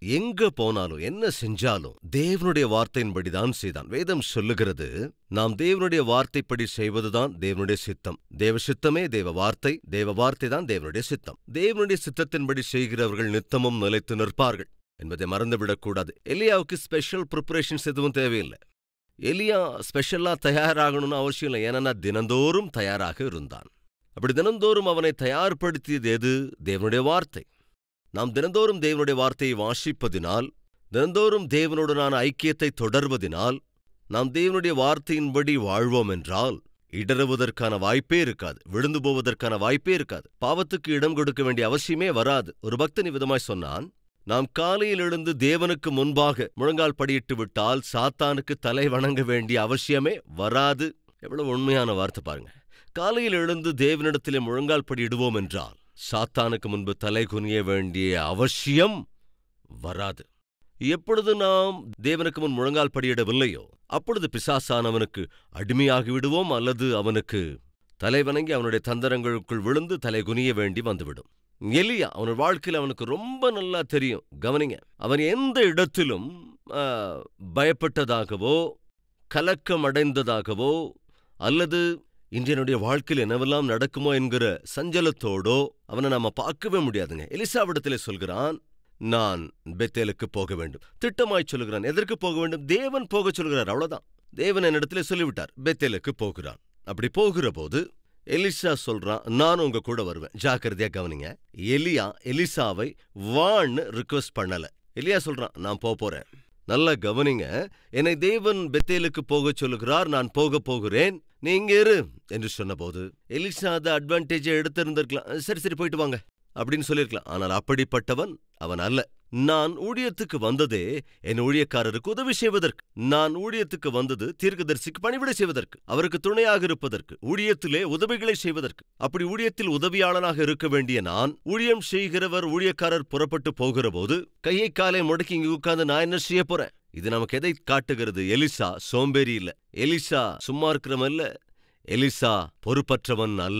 எங்க போனாலும் என்ன செஞ்சாலும் தேவனுடைய வார்த்தையின்படிதான் செய்தான் வேதம் சொல்லுகிறது நாம் தேவனுடைய வார்த்தைப்படி செய்வதுதான் தேவனுடைய சித்தம் தேவ சித்தமே தேவ வார்த்தை தேவ வார்த்தை தான் தேவனுடைய சித்தம் தேவனுடைய சித்தத்தின்படி செய்கிறவர்கள் நித்தமும் நிலைத்து நிற்பார்கள் என்பதை மறந்துவிடக்கூடாது எலியாவுக்கு ஸ்பெஷல் ப்ரிப்பரேஷன்ஸ் எதுவும் தேவையில்லை எலியா ஸ்பெஷலா தயாராகணும்னு அவசியம் இல்லை ஏன்னா தினந்தோறும் தயாராக இருந்தான் அப்படி தினந்தோறும் அவனை தயார்படுத்தியது எது தேவனுடைய வார்த்தை நாம் தினந்தோறும் தேவனுடைய வார்த்தையை வாசிப்பதினால் தினந்தோறும் தேவனுடனான ஐக்கியத்தை தொடர்வதினால் நாம் தேவனுடைய வார்த்தையின்படி வாழ்வோம் என்றால் இடறுவதற்கான வாய்ப்பே இருக்காது விழுந்து போவதற்கான வாய்ப்பே இருக்காது பாவத்துக்கு இடம் கொடுக்க வேண்டிய அவசியமே வராது ஒரு பக்தன் விதமாய் சொன்னான் நாம் காலையில் எழுந்து தேவனுக்கு முன்பாக முழங்கால் படியிட்டு விட்டால் சாத்தானுக்கு தலை வணங்க வேண்டிய அவசியமே வராது எவ்வளவு உண்மையான வார்த்தை பாருங்க காலையில் எழுந்து தேவனிடத்திலே முழங்கால் படியிடுவோம் என்றால் சாத்தானுக்கு முன்பு தலை குனிய வேண்டிய அவசியம் வராது எப்பொழுது நாம் தேவனுக்கு முன் முழங்கால் படியிடவில்லையோ அப்பொழுது பிசாசானவனுக்கு அடிமையாகி விடுவோம் அல்லது அவனுக்கு தலை வணங்கி அவனுடைய தந்தரங்களுக்குள் விழுந்து தலை குனிய வேண்டி வந்துவிடும் எலியா அவன் வாழ்க்கையில் அவனுக்கு ரொம்ப நல்லா தெரியும் கவனிங்க அவன் எந்த இடத்திலும் ஆ, பயப்பட்டதாகவோ கலக்கம் அடைந்ததாகவோ அல்லது இன்றையனுடைய வாழ்க்கையில் என்னவெல்லாம் நடக்குமோ என்கிற சஞ்சலத்தோடோ அவனை நாம பார்க்கவே முடியாதுங்க எலிசாவிடத்திலே சொல்கிறான் நான் பெத்தேலுக்கு போக வேண்டும் திட்டமாய் சொல்கிறான் எதற்கு போக வேண்டும் தேவன் போக சொல்கிறார் அவ்வளவுதான் தேவன் என்னிடத்திலே சொல்லிவிட்டார் பெத்தேலுக்கு போகிறான் அப்படி போகிற போது எலிசா சொல்றான் நான் உங்க கூட வருவேன் ஜாக்கிரதையா கவனிங்க எலியா எலிசாவை வான்னு ரிக்வெஸ்ட் பண்ணல எலியா சொல்றான் நான் போப் போறேன் நல்லா கவனிங்க என்னை தேவன் பெத்தேலுக்கு போகச் சொல்லுகிறார் நான் போக போகிறேன் நீ இங்க இரு என்று சொன்னபோது எலிசா அதை அட்வான்டேஜை எடுத்திருந்திருக்கலாம் சரி சரி போயிட்டு வாங்க அப்படின்னு சொல்லியிருக்கலாம் ஆனால் அப்படிப்பட்டவன் அவன் அல்ல நான் ஊழியத்துக்கு வந்ததே என் ஊழியக்காரருக்கு உதவி செய்வதற்கு நான் ஊழியத்துக்கு வந்தது தீர்க்கதரிசிக்கு பணிவிடை செய்வதற்கு அவருக்கு துணையாக இருப்பதற்கு ஊழியத்திலே உதவிகளை செய்வதற்கு அப்படி ஊழியத்தில் உதவியாளனாக இருக்க வேண்டிய நான் ஊழியம் செய்கிறவர் ஊழியக்காரர் புறப்பட்டு போகிற போது கையை காலை முடக்கி இங்க உட்கார்ந்து நான் என்ன செய்ய போறேன் இது நமக்கு எதை காட்டுகிறது எலிசா சோம்பேறி இல்ல எலிசா சும்மா இருக்கிறவன் இல்ல எலிசா பொறுப்பற்றவன் அல்ல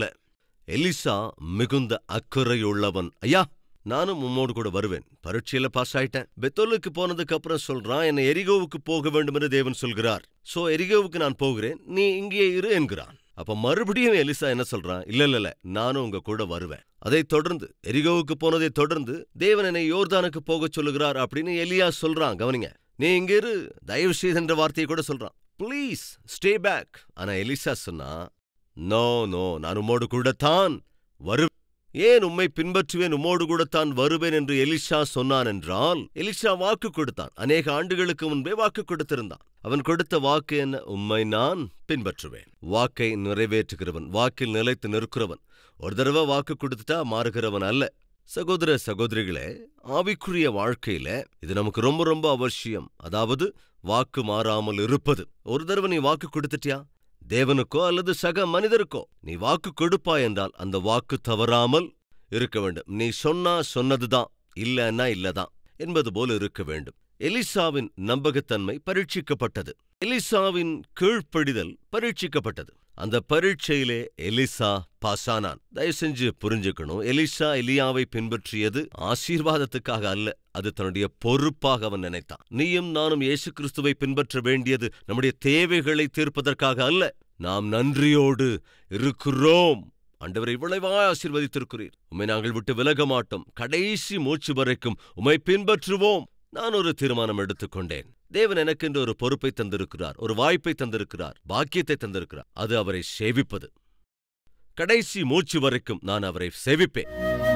எலிசா மிகுந்த அக்கறையுள்ளவன் ஐயா நானும் உம்மோடு கூட வருவேன் பரீட்சையில பாஸ் ஆயிட்டேன் பெத்தோலுக்கு போனதுக்கு அப்புறம் சொல்றான் என்னை எரிகோவுக்கு போக வேண்டும் என்று தேவன் சொல்கிறார் சோ எரிகோவுக்கு நான் போகிறேன் நீ இங்கே இரு என்கிறான் அப்ப மறுபடியும் எலிசா என்ன சொல்றான் இல்ல இல்ல இல்ல நானும் உங்க கூட வருவேன் அதைத் தொடர்ந்து எரிகோவுக்கு போனதை தொடர்ந்து தேவன் என்னை யோர்தானுக்கு போகச் சொல்லுகிறார் அப்படின்னு எலியா சொல்றான் கவனிங்க நீ இங்க இரு தயவு செய்து என்ற வார்த்தையை கூட சொல்றான் ப்ளீஸ் ஸ்டே பேக் ஆனா எலிசா சொன்னா நோ நோ நான் உம்மோடு கூடத்தான் வரு ஏன் உம்மை பின்பற்றுவேன் உம்மோடு கூடத்தான் வருவேன் என்று எலிஷா சொன்னான் என்றால் எலிஷா வாக்கு கொடுத்தான் அநேக ஆண்டுகளுக்கு முன்பே வாக்கு கொடுத்திருந்தான் அவன் கொடுத்த வாக்கு என்ன உம்மை நான் பின்பற்றுவேன் வாக்கை நிறைவேற்றுகிறவன் வாக்கில் நிலைத்து நிற்கிறவன் ஒரு தடவை வாக்கு கொடுத்துட்டா மாறுகிறவன் அல்ல சகோதர சகோதரிகளே ஆவிக்குரிய வாழ்க்கையில இது நமக்கு ரொம்ப ரொம்ப அவசியம் அதாவது வாக்கு மாறாமல் இருப்பது ஒரு தடவை நீ வாக்கு கொடுத்துட்டியா தேவனுக்கோ அல்லது சக மனிதருக்கோ நீ வாக்கு கொடுப்பாய் என்றால் அந்த வாக்கு தவறாமல் இருக்க வேண்டும் நீ சொன்னா சொன்னதுதான் இல்லன்னா இல்லதான் என்பது போல இருக்க வேண்டும் எலிசாவின் நம்பகத்தன்மை பரீட்சிக்கப்பட்டது எலிசாவின் கீழ்ப்படிதல் பரீட்சிக்கப்பட்டது அந்த பரீட்சையிலே எலிசா பாசானான் தயவு செஞ்சு புரிஞ்சுக்கணும் எலிசா எலியாவை பின்பற்றியது ஆசீர்வாதத்துக்காக அல்ல அது தன்னுடைய பொறுப்பாக அவன் நினைத்தான் நீயும் நானும் இயேசு கிறிஸ்துவை பின்பற்ற வேண்டியது நம்முடைய தேவைகளை தீர்ப்பதற்காக அல்ல நாம் நன்றியோடு இருக்கிறோம் ஆண்டவரை இவ்வளவாய் ஆசீர்வதித்திருக்கிறீர் உம்மை நாங்கள் விட்டு விலக மாட்டோம் கடைசி மூச்சு வரைக்கும் உம்மை பின்பற்றுவோம் நான் ஒரு தீர்மானம் எடுத்துக்கொண்டேன் தேவன் எனக்கென்று ஒரு பொறுப்பை தந்திருக்கிறார் ஒரு வாய்ப்பை தந்திருக்கிறார் பாக்கியத்தை தந்திருக்கிறார் அது அவரை சேவிப்பது கடைசி மூச்சு வரைக்கும் நான் அவரை சேவிப்பேன்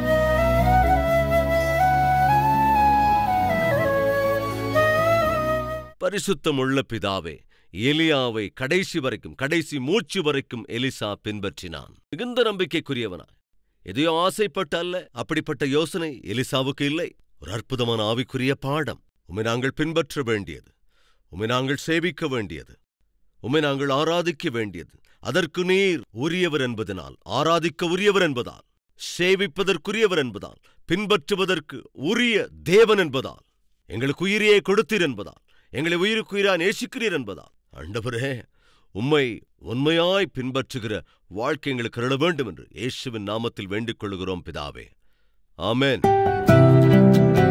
பரிசுத்தமுள்ள பிதாவே எலியாவை கடைசி வரைக்கும் கடைசி மூச்சு வரைக்கும் எலிசா பின்பற்றினான் மிகுந்த நம்பிக்கைக்குரியவனாய் எதையோ ஆசைப்பட்ட அல்ல அப்படிப்பட்ட யோசனை எலிசாவுக்கு இல்லை ஒரு அற்புதமான ஆவிக்குரிய பாடம் உம்மை நாங்கள் பின்பற்ற வேண்டியது உம்மை நாங்கள் சேவிக்க வேண்டியது உம்மை நாங்கள் ஆராதிக்க வேண்டியது அதற்கு நீர் உரியவர் என்பதனால் ஆராதிக்க உரியவர் என்பதால் சேவிப்பதற்குரியவர் என்பதால் பின்பற்றுவதற்கு உரிய தேவன் என்பதால் எங்களுக்கு உயிரையே கொடுத்தீர் என்பதால் எங்களை உயிருக்குயிரா நேசிக்கிறீர் என்பதால் ஆண்டவரே உம்மை உண்மையாய் பின்பற்றுகிற வாழ்க்கை எங்களுக்கு அருள வேண்டும் என்று இயேசுவின் நாமத்தில் வேண்டிக் கொள்கிறோம் பிதாவே ஆமென்